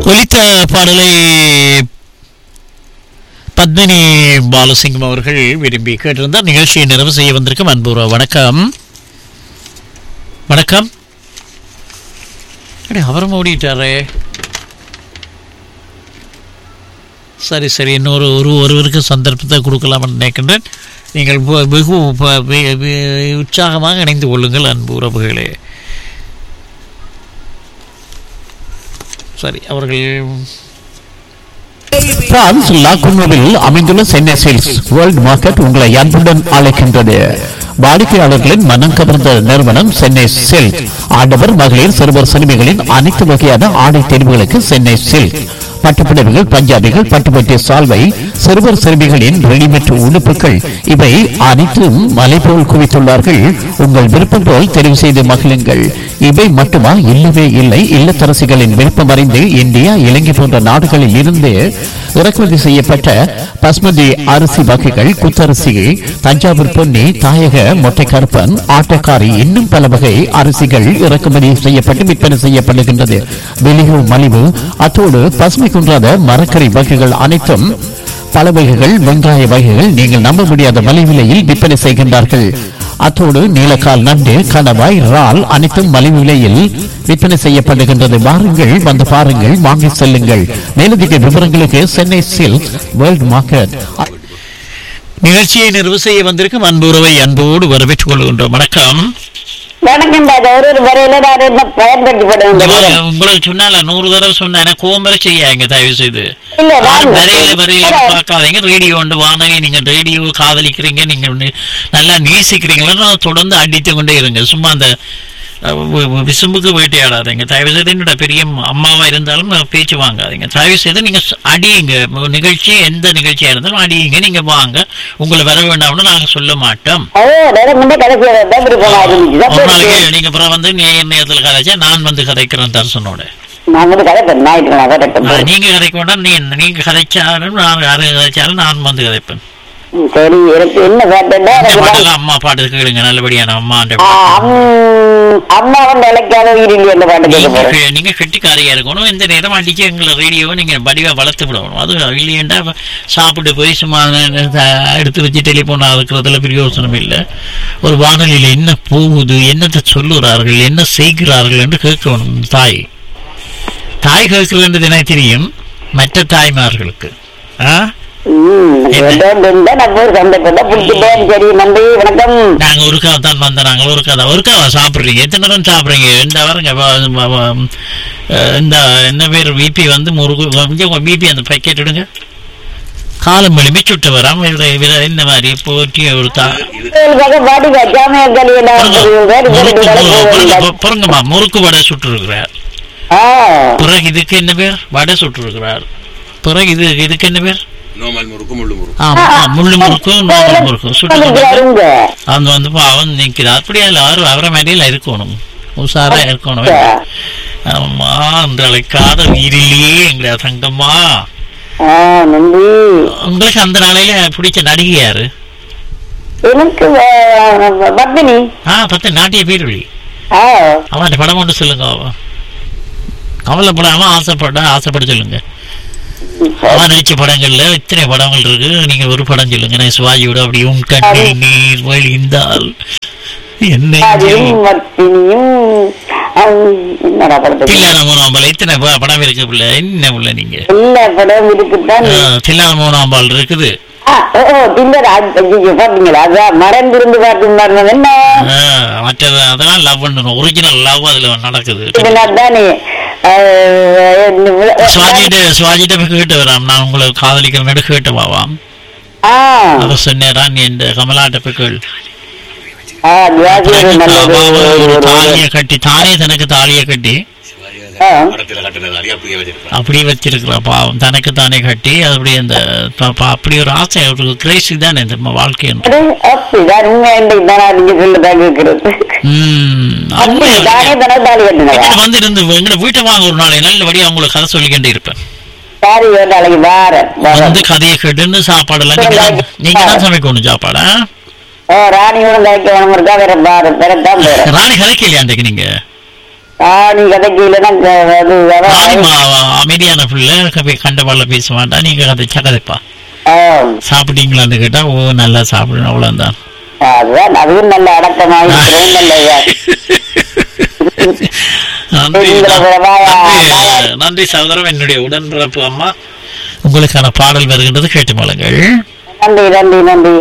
ஒலித்த பாடலை பத்மினி பாலசிங்கம் அவர்கள் விரும்பி கேட்டிருந்தார் நிகழ்ச்சியை நிறைவு செய்ய வந்திருக்கும் அன்புற வணக்கம் வணக்கம் அடே அவரும் ஓடிட்டாரே சரி சரி இன்னொரு ஒரு ஒருவருக்கு சந்தர்ப்பத்தை கொடுக்கலாம்னு நினைக்கின்றேன் நீங்கள் வெ- வெகு ப- வெ- வெ- உற்சாகமாக இணைந்து கொள்ளுங்கள் அன்பு உறவுகளே சரி அவர்கள் பிரான்ஸ் லாகுனோவில் அமைந்துள்ள சென்னை சேல்ஸ் வேர்ல்ட் மார்க்கெட் உங்களை அன்புடன் அழைக்கின்றது வாடிக்கையாளர்களின் மனம் கவர்ந்த நிறுவனம் சென்னை சில்க் ஆடவர் மகளிர் சிறுவர் சிறுமிகளின் அனைத்து வகையான ஆடை தெரிவுகளுக்கு சென்னை சில்க் பட்டுப்புடவைகள் பஞ்சாபிகள் பட்டுப்பட்டி சால்வை சிறுவர் சிறுமிகளின் ரெடிமேட் உடுப்புகள் இவை அனைத்தும் மலை போல் குவித்துள்ளார்கள் உங்கள் விருப்பம் போல் தெரிவு செய்து மகிழுங்கள் இவை மட்டுமா இல்லவே இல்லை இல்லத்தரசிகளின் விருப்பம் அறிந்து இந்தியா இலங்கை போன்ற நாடுகளில் இருந்து இறக்குமதி செய்யப்பட்ட பஸ்மதி அரிசி வகைகள் குத்தரிசி தஞ்சாவூர் பொன்னி தாயக மொட்டை கருப்பன் ஆட்டக்காரி இன்னும் பல வகை அரிசிகள் இறக்குமதி செய்யப்பட்டு விற்பனை செய்யப்படுகின்றது வெளியோ மலிவு அத்தோடு பசுமை குன்றாத மரக்கறி வகைகள் அனைத்தும் பல வகைகள் வெங்காய வகைகள் நீங்கள் நம்ப முடியாத மலிவிலையில் விற்பனை செய்கின்றார்கள் அத்தோடு நீலக்கால் நண்டு கணவாய் இறால் அனைத்தும் மலிவு விலையில் விற்பனை செய்யப்படுகின்றது வாருங்கள் வந்து பாருங்கள் வாங்கி செல்லுங்கள் மேலதிக விவரங்களுக்கு சென்னை சில்க் வேர்ல்ட் மார்க்கெட் நிகழ்ச்சியை நிறைவு செய்ய வந்திருக்கும் அன்பு உறவை அன்போடு வரவேற்றுக் கொள்கின்றோம் வணக்கம் வணக்கம் ராஜா ஒரு ஒரு வரையில நான் என்ன பயன்படுத்தப்படுவேன் உங்களை- உங்களுக்கு சொன்னால நூறு தடவை சொன்னேன் கோம்பரை செய்யாங்க தயவு செய்து இல்ல, நான் வரையில வரையில இல்ல. பார்க்காதீங்க ரேடியோ ஒன்று வானவி நீங்க ரேடியோ காதலிக்கிறீங்க நீங்க வந்து நல்லா நேசிக்கிறீங்களா தொடர்ந்து அடித்து கொண்டே இருங்க சும்மா அந்த அஹ், வி- வி- விசும்புக்கு வேட்டையாடாதீங்க தயவு செய்து என்னோட பெரிய அம்மாவா இருந்தாலும் பேச்சு வாங்காதீங்க தயவு செய்து நீங்க ஸ்- அடியுங்க உங்க நிகழ்ச்சி எந்த நிகழ்ச்சியா இருந்தாலும் அடியுங்க நீங்க வாங்க உங்களை வர வேண்டாம்னு நாங்க சொல்ல மாட்டோம் ஓ நேரம் முன்னே கடைசியா தான் விருப்பமா இருந்துச்சு ஒரு அப்ப நாளைக்கு நீங்க அப்புறம் வந்து நேர் நேரத்தில் கதைச்சா நான் வந்து கதைக்கிறேன் தர்சனோட நான் வந்து கதைப்பேன் ஞாயிற்றுக்கிழமை ஆ, கதைப்பேன் நீங்க கதைக்க வேண்டாம் நீ நீங்க கதைச்சாலும் நான் யாரு கதைச்சாலும் நான் வந்து கதைப்பேன் ம், சரி எனக்கு என்ன பாட்டுன்னா இந்த எனக்கு தான் பாடலாம் அம்மா பாட்டு கேளுங்க நல்லபடியான அம்மா ஆ, அம், அம்மா வந்து இழைக்காத உயிரில் என்ற பாட்டு கேட்க நீங்க போறேன் கெ- நீங்க கெட்டிக்காரியா இருக்கணும் இந்த நேரம் அடிச்சு எங்களை ரேடியோவை நீங்க வடிவா வளர்த்து விடணும் அது இல்லையண்டா சாப்பிட்டு போய் சும்மா அஹ், எடுத்து வச்சு டெலிபோன் இருக்கிறதுல பிரயோசனம் இல்லை ஒரு வானொலியில என்ன போகுது என்னத்தை சொல்லுகிறார்கள் என்ன செய்கிறார்கள் என்று கேட்கணும் தாய் தாய் கேட்கிறது எனக்கு தெரியும் மற்ற தாய்மார்களுக்கு ஆ ம், என்ன? வேண்டாம், வேண்டாம், நம்ம ஒரு சந்தர்ப்பத்தை பிடிச்சிட்டேன் சரி நன்றி வணக்கம் நாங்க ஒரு கதை தான் வந்தோம் நாங்க ஒரு கதை ஒரு கதை சாப்பிடுறீங்க எத்தனை நேரம் சாப்பிடுறீங்க இந்த வரங்க வ- வ- வ- அஹ் இந்த என்ன பேர் பிபி வந்து முருகு கொஞ்சம் பிபி அந்த பேக்கெட் எடுங்க காலம் வலிமை சுட்டு வராம இவர இவர இந்த மாதிரி போட்டி ஒரு தா இதுக்காக பாடி வைக்காம களி எல்லாம் முறுக்கு வேறு வேறு முறுக்கு வேலை போவதில்லை. பொறுங்க- பொறுங்கம்மா முறுக்கு வடை சுட்டு இருக்கிறார் ஆ, பிறகு இதுக்கு என்ன பேர் வடை சுட்டு இருக்கிறார் பிறகு இது இதுக்கு என்ன பேர் நோமல் முறுக்கு முள்ளு முறுக்கு ஆமா ஆ, முள்ளு முறுக்கும் நோமல் முறுக்கும் சுட்டு வந்துருக்கிறாருங்க. அந்த வந்து பாவம் நிற்கிறார் அப்படியே எல்லாரும் அவரை மாதிரியில இருக்கணும் உஷாரா இருக்கணும் ஆமா அந்த அழைக்காத உயிரிலேயே எங்களை தங்கம்மா ஆ, நன்றி உங்களுக்கு அந்த நாளையில பிடிச்ச நடிகை யாரு எனக்கு ஆ, பத்மினி ஆ பத்து நாட்டிய பேரொழி ஆ அவன் படம் ஒன்று சொல்லுங்க அவன் கவலைப்படாம ஆசைப்பட ஆசைப்பட சொல்லுங்க அவன் நடிச்ச படங்கள்ல இத்தனை படங்கள் இருக்கு நீங்க ஒரு படம் சொல்லுங்க நான் சிவாஜியோட அப்படி உன் கண்ணில் நீர் வழிந்தால் என்ன அதிலும் பத்மினியும் ஆம், என்னடா படத்துக்கு தில்லாத மூணாம்பால் இத்தனை ப- படம் இருக்கு பிள்ளை என்ன பிள்ளை நீங்க எல்லா படம் இருக்குதான் ஆ, தில்லாத மூணாம்பால் இருக்குது ஆ, ஓ ஓ, திண்டர் ஐயோ பாத்தீங்களா அதான் மறந்திருந்து பார்த்து என்ன ஆ, மற்றது அதெல்லாம் லவ் பண்ணணும் ஒரிஜினல் லவ் அதுல நடக்குது இதெல்லாம் தானே ஆ, இந்த விழா- சுவாஜிட்ட சுவாஜிட்ட போய் கேட்டு வராம் நான் உங்களை காதலிக்கிறேன்னு கேட்டு வாவாம் ஆ அவ சொன்னேரா நீ இந்த கமலாட்ட போய் கேள் ஆ ஜாதி ஒரு நல்ல அவ ஒரு- ஒரு ஒரு- தாலியை கட்டி தானே தனக்கு தாலியை கட்டி ஆ. படத்துல கட்டினது அறிய அப்படியே வச்சிருக்கான் அப்படியே வச்சிருக்கிறா பாவம் தனக்கு தானே கட்டி அப்படியே அந்த ப- ப- அப்படி ஒரு ஆசை ஒரு கிரேசி தானே இந்த வாழ்க்கை அது அப்படிதான் உண்மை இன்றைக்கு தானா நீங்க சொல்லதான் கேட்கிறது ம் அப்படி தானே தானே தாலி கட்டினதா எங்கிட்ட வந்து இருந்து எங்கட வீட்டை வாங்க ஒரு நாள் நல்லபடியா உங்களுக்கு கதை சொல்லிக்கிட்டே இருப்பேன் சாரி ஒரு நாளைக்கு வாரேன் வாரேன். வந்து கதையை கேட்டுன்னு சாப்பாடெல்லாம் நீங்க தான் நீங்க தான் சமைக்கணும் சாப்பாடா ஓ ராணியோட கைக்கு வேணும் இருக்கா வேற பாரு வேறத்தான் போறேன் ராணி கதைக்கலையா அன்றைக்கு நீங்க ஆ நீ கதைக்கு இல்லைன்னா க- அது அதான் ஆமா அமைதியான பிள்ளை கபி கண்டவாள பேச மாட்டா நீங்க கதைச்சா கதைப்பா ஆ, சாப்பிட்டீங்களான்னு கேட்டா ஓ நல்லா சாப்பிடணும் அவ்வளவுதான் அதுதான் அதுவும் நல்ல அடக்கமாக இருக்கிறேன் நல்ல இதா. நன்றி நீங்கள வாயா, நன்றி, வாயா. நன்றி சகோதரம் என்னுடைய உடன்பிறப்பு அம்மா உங்களுக்கான பாடல் வருகின்றது கேட்டு மலங்கள் நன்றி நன்றி நன்றி